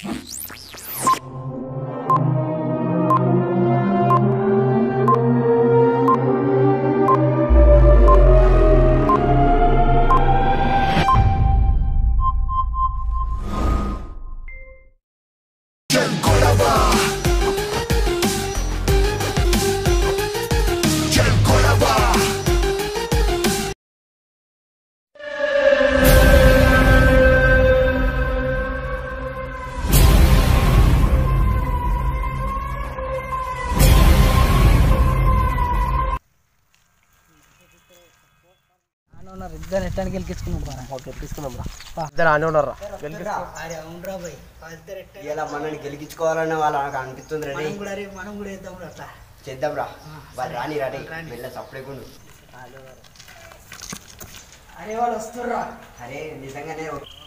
ఉన్నారు ఇద్దరు ఎట్టానికి గెలిపించుకున్నాం బాగా ఓకే తీసుకుందాం రా ఇద్దరు ఆనే ఉన్నారా అవునరా పోయి ఇద్దరు ఎట్ట ఇలా మనల్ని గెలిపించుకోవాలని వాళ్ళు నాకు అనిపిస్తుంది రెడీ మనం కూడా రే మనం కూడా వేద్దాం రా అట్లా చేద్దాం రా వాళ్ళు రాని రెడీ వెళ్ళ సపరేకుండు అరే వాళ్ళు వస్తుర్రా అరే నిజంగానే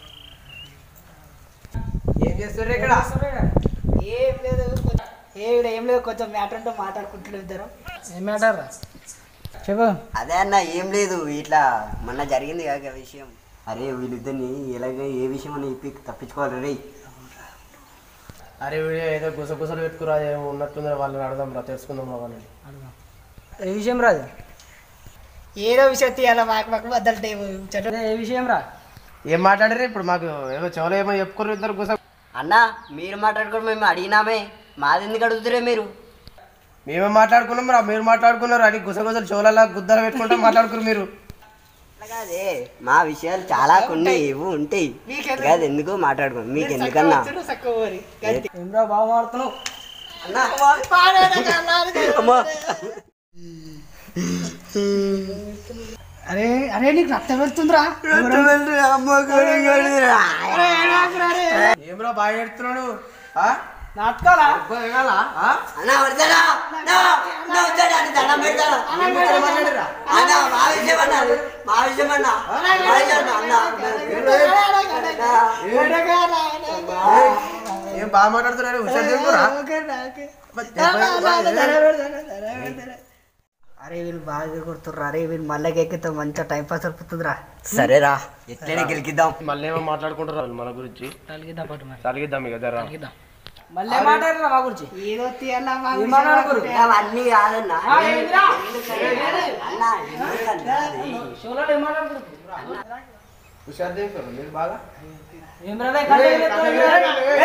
ఏం చేస్తారు ఇక్కడ ఏం లేదు కొంచెం- ఏ ఈడ ఏం లేదు కొంచెం మ్యాటర్ ఉంటే మాట్లాడుకుంటున్నాం ఇద్దరం ఏం మ్యాటర్ రా చెప్పు అదే అన్న ఏం లేదు ఇట్లా మొన్న జరిగింది కాక విషయం అరే వీళ్ళిద్దరిని ఎలాగ ఏ విషయం అని చెప్పి తప్పించుకోవాలి రే అరే వీడు ఏదో గుసగుసలు పెట్టుకురా ఏమో ఉన్నట్టుంది వాళ్ళని అడదాం రా తెలుసుకుందాం రా వాళ్ళని ఏ విషయం రాదు ఏదో విషయం తీయాలా మాకు మాకు వద్దలంటే ఏ విషయం రా ఏం మాట్లాడారు ఇప్పుడు మాకు ఏదో చెవులో ఏమో చెప్పుకోరు ఇద్దరు గుస అన్న మీరు మాట్లాడుకోవడం మేము అడిగినామే మాది ఎందుకు అడుగుతురే మీరు మేమే మాట్లాడుకున్నాం రా మీరు మాట్లాడుకున్నారు అని గుసగుసలు చెవులలో గుద్దలు పెట్టుకుంటే మాట్లాడుకున్నారు మీరు అట్లా కాదే మా విషయాలు చాలా కొన్ని ఇవి ఉంటాయి కాదు ఎందుకు మాట్లాడుకోండి మీకు ఎందుకన్నా ఏమ్రా బాగా మాడుతున్నావు అమ్మా. అరే అరే నీకు రక్తం వెళ్తుందిరా ఏమ్రా బాగా ఎడుతున్నాడు నాటకాలా అన్న వద్దాడా? నా, నా వద్దాడా? అని దండం పెడతాను. అన్న, మా విషయం అన్న. మా విషయం అన్న. మా విషయం అన్న. అన్న. ఏం బాగా మాట్లాడుతున్నారు హుషారు చెప్పురా అరే వీళ్ళు బాగా కొడుతుర్రు అరే వీళ్ళు మళ్ళీ ఎక్కితే మంచిగా టైం పాస్ సరిపోతుందిరా సరేరా ఎట్లనే గెలికిద్దాం మళ్ళీ ఏమో మాట్లాడుకుంటారు వాళ్ళు మన గురించి తలిగిద్దాం పట్టు మరి తలిగిద్దాం ఇక జరా మళ్ళీ మాట్లాడరా మా గురించి ఏదో తీయాలా మా మాట్లాడుకోరు అవన్నీ కాదన్నా అన్న, ఎందుకన్నా? హుషారు చెప్తారు మీరు బాగా ఏం రా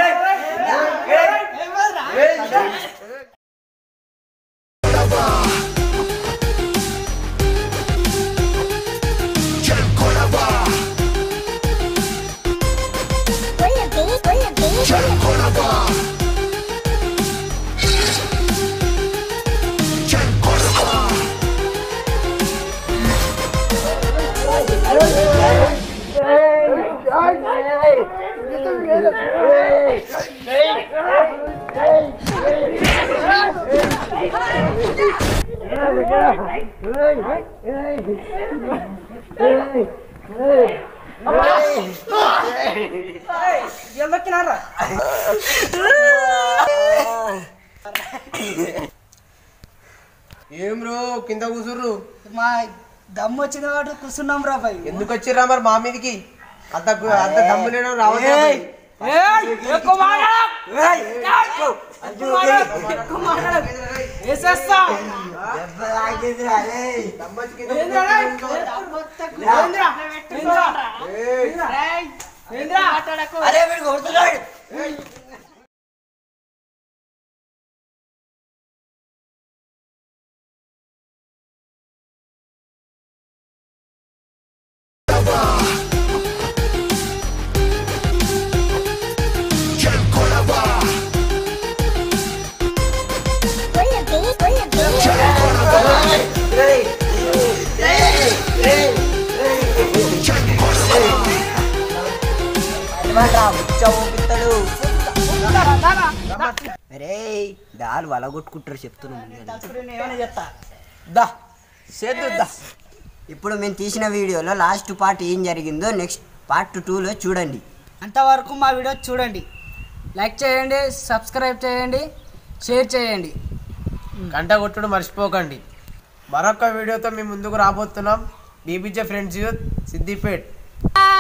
ఏం రో కింద కూసుర్రు మా దమ్ము వచ్చిన వాడు కూర్చున్నాం రా పై ఎందుకు వచ్చిర్రా మరి మా మీదకి అంత గు- అంత దమ్ము లేడం రావద్దు దెబ్బ తాకిందిరా, రేయ్. అరే వీడు కొడుతున్నాడు రేయ్. ఏమంటా? ముచ్చ ఊపిస్తాడు. రేయ్ దాలు వలగొట్టుకుంటారు చెప్తున్నాను దా చేద్దా ఇప్పుడు మేము తీసిన వీడియోలో లాస్ట్ పార్ట్ ఏం జరిగిందో నెక్స్ట్ పార్ట్ టూలో చూడండి అంతవరకు మా వీడియో చూడండి లైక్ చేయండి సబ్స్క్రైబ్ చేయండి షేర్ చేయండి గంట కొట్టుడు మర్చిపోకండి మరొక వీడియోతో మేము ముందుకు రాబోతున్నాం BBJ friends youth Siddipet bye